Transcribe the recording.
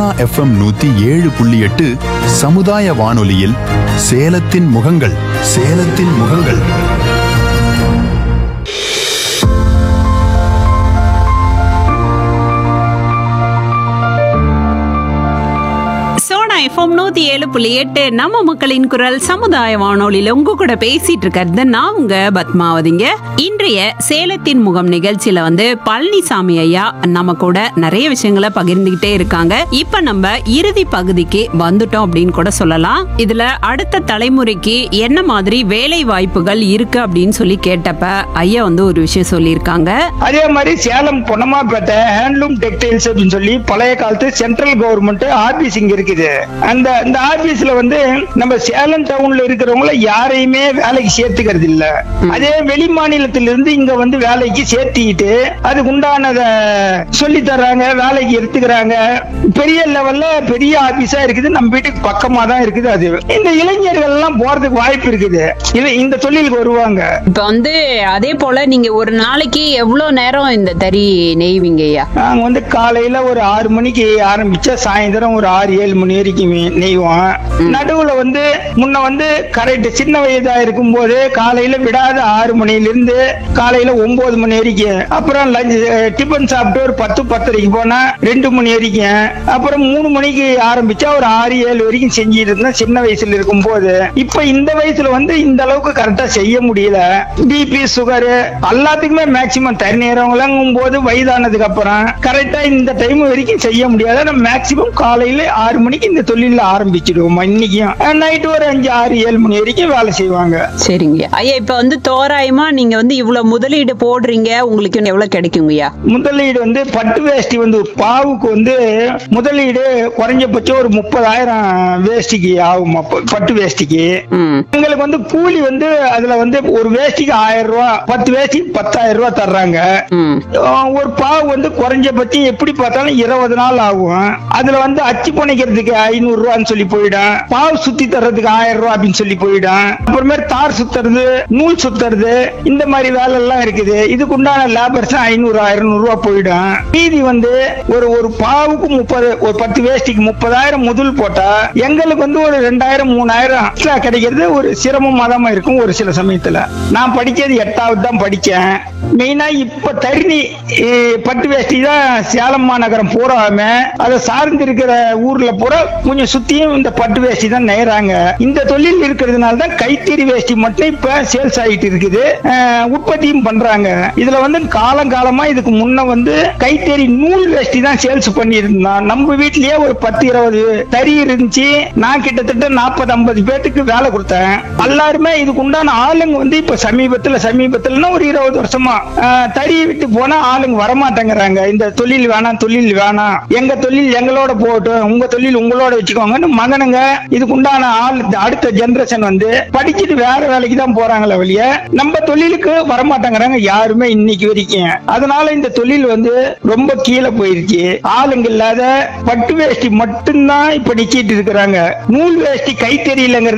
FM நூத்தி ஏழு புள்ளி எட்டு சமுதாய வானொலியில் சேலத்தின் முகங்கள் சேலத்தின் முகங்கள் சோனா எஃப்எம் நூத்தி ஏழு புள்ளி எட்டு நம்ம மக்களின் குரல் சமுதாய வானொலியில உங்க கூட பேசிட்டு இருக்கிறது நான் உங்க பத்மாவதிங்க இன்றைய சேலத்தின் முகம் நிகழ்ச்சியில வந்து பழனிசாமி ஐயா நம்ம கூட நிறைய விஷயங்களை பகிர்ந்துகிட்டே இருக்காங்க இப்ப நம்ம இறுதி பகுதிக்கு வந்துட்டோம் அப்படின்னு கூட சொல்லலாம் இதுல அடுத்த தலைமுறைக்கு என்ன மாதிரி வேலை வாய்ப்புகள் இருக்கு அப்படின்னு சொல்லி கேட்டப்ப ஐயா வந்து ஒரு விஷயம் சொல்லியிருக்காங்க அதே மாதிரி சேலம் பொன்னமாப்பேட்டை ஹேண்ட்லூம் டெக்டைல்ஸ் அப்படின்னு சொல்லி பழைய காலத்து சென்ட்ரல் கவர்மெண்ட் ஆபீஸ் இங்க இருக்குது அந்த இந்த ஆபீஸ்ல வந்து நம்ம சேலம் டவுன்ல இருக்கிறவங்கள யாரையுமே வேலைக்கு சேர்த்துக்கிறது இல்ல அதே வெளி மாநிலத்திலிருந்து இங்க வந்து வேலைக்கு சேர்த்திக்கிட்டு அதுக்கு உண்டானத சொல்லி தர்றாங்க வேலைக்கு எடுத்துக்கிறாங்க பெரிய லெவல்ல பெரிய ஆபீஸா இருக்குது நம்ம வீட்டுக்கு பக்கமா தான் இருக்குது அது இந்த இளைஞர்கள் எல்லாம் போறதுக்கு வாய்ப்பு இருக்குது இது இந்த தொழிலுக்கு வருவாங்க இப்ப வந்து அதே போல நீங்க ஒரு நாளைக்கு எவ்வளவு நேரம் இந்த தறி நெய்வீங்க ஐயா நாங்க வந்து காலையில ஒரு ஆறு மணிக்கு ஆரம்பிச்சா சாயந்தரம் ஒரு ஆறு ஏழு மணி வரைக்கும் மே- நெய்வோம் நடுவுல வந்து முன்ன வந்து கரெக்ட் சின்ன வயதா இருக்கும் போது காலையில விடாத ஆறு மணில இருந்து காலையில ஒன்பது மணி வரைக்கும் அப்புறம் லஞ்ச் டிபன் சாப்பிட்டு ஒரு பத்து பத்தரைக்கு போனா ரெண்டு மணி வரைக்கும் அப்புறம் மூணு மணிக்கு ஆரம்பிச்சா ஒரு ஆறு ஏழு வரைக்கும் செஞ்சுட்டு இருந்தேன் சின்ன வயசுல இருக்கும் போது இப்ப இந்த வயசுல வந்து இந்த அளவுக்கு கரெக்டா செய்ய முடியல பிபி சுகர் எல்லாத்துக்குமே மேக்சிமம் தண்ணி நேரவங்களும் போது வயதானதுக்கு அப்புறம் கரெக்டா இந்த டைம் வரைக்கும் செய்ய முடியாது ஆனா மேக்சிமம் காலையில ஆறு மணிக்கு இந்த தொழில ஆரம்பிச்சிடுவோம் இன்னைக்கும் நைட்டு ஒரு அஞ்சு ஆறு ஏழு மணி வரைக்கும் வேலை செய்வாங்க சரிங்க ஐயா இப்ப வந்து தோராயமா நீங்க வந்து இவ்வளவு முதலீடு போடுறீங்க உங்களுக்கு எவ்வளவு கிடைக்குங்கய்யா முதலீடு வந்து பட்டு வேஷ்டி வந்து பாவுக்கு வந்து முதலீடு குறைஞ்சபட்சம் ஒரு முப்பதாயிரம் வேஷ்டிக்கு ஆகும் அப்ப- பட்டு வேஷ்டிக்கு ம் எங்களுக்கு வந்து கூலி வந்து அதுல வந்து ஒரு வேஷ்டிக்கு ஆயிரம் ரூபாய் பத்து வேஷ்டிக்கு பத்தாயிரம் ரூபாய் தர்றாங்க ம் ஆஹ் ஒரு பாவு வந்து குறைஞ்சபட்சம் எப்படி பார்த்தாலும் இருபது நாள் ஆகும் அதுல வந்து அச்சு புனைக்கிறதுக்கு ஐநூறு ரூபான்னு சொல்லி போயிடும் பாவு சுத்தி தர்றதுக்கு ஆயிரம் ரூபாய் அப்படின்னு சொல்லி போயிடும் அப்புறமே தார் சுத்துறது நூல் சுத்துறது இந்த மாதிரி வேலை எல்லாம் இருக்குது இதுக்கு உண்டான லேபர்ஸ் ஐநூறு ஆயிரம் ரூபாய் போயிடும் மீதி வந்து ஒரு ஒரு பாவுக்கு முப்பது ஒரு பத்து வேஷ்டிக்கு முப்பதாயிரம் முதல் போட்டா எங்களுக்கு வந்து ஒரு ரெண்டாயிரம் மூணாயிரம் extra கிடைக்கிறது ஒரு சிரமமா தான் இருக்கும் ஒரு சில சமயத்துல நான் படிக்கிறது எட்டாவது தான் படிச்சேன் மெயினா இப்ப தருணி eh, பட்டு வேஷ்டி தான் சேலம் மாநகரம் பூராமே அதை சார்ந்து இருக்கிற ஊர்ல பூரா கொஞ்சம் சுத்தியும் இந்த பட்டு வேஷ்டி தான் நெய்றாங்க இந்த தொழில் இருக்கிறதுனால தான் கைத்தறி வேஷ்டி மட்டும் இப்ப சேல்ஸ் ஆகிட்டு இருக்குது அஹ், உற்பத்தியும் பண்றாங்க இதுல வந்து காலங்காலமா இதுக்கு முன்ன வந்து கைத்தறி நூல் வேஷ்டி தான் சேல்ஸ் பண்ணியிருந்தான் நம்ம வீட்லயே ஒரு பத்து இருபது தறி இருந்துச்சு நான் கிட்டத்தட்ட நாற்பது ஐம்பது பேத்துக்கு வேலை கொடுத்தேன் எல்லாருமே இதுக்கு உண்டான ஆளுங்க வந்து இப்ப சமீபத்துல சமீபத்துலன்னா ஒரு இருபது வருஷமா ஆஹ், தறியை விட்டு போனா ஆளுங்க வரமாட்டேங்கிறாங்க இந்த தொழில் வேணாம் தொழில் வேணாம் எங்க தொழில் எங்களோட போகட்டும் உங்க தொழில் உங்களோட வச்சுக்கோங்கன்னு மகனுங்க இதுக்கு உண்டான ஆள் இந்த அடுத்த ஜெனரேஷன் வந்து படிச்சுட்டு வேற வேலைக்கு தான் போறாங்களே வெளிய நம்ம தொழிலுக்கு வரமாட்டேங்கிறாங்க யாருமே இன்னைக்கு வரைக்கும் அதனால இந்த தொழில் வந்து ரொம்ப கீழே போயிருச்சு ஆளுங்க இல்லாத பட்டு வேஷ்டி மட்டும்தான் இப்ப நிக்கிட்டு இருக்கிறாங்க நூல் வேஷ்டி கைத்தறியிலங்கிறது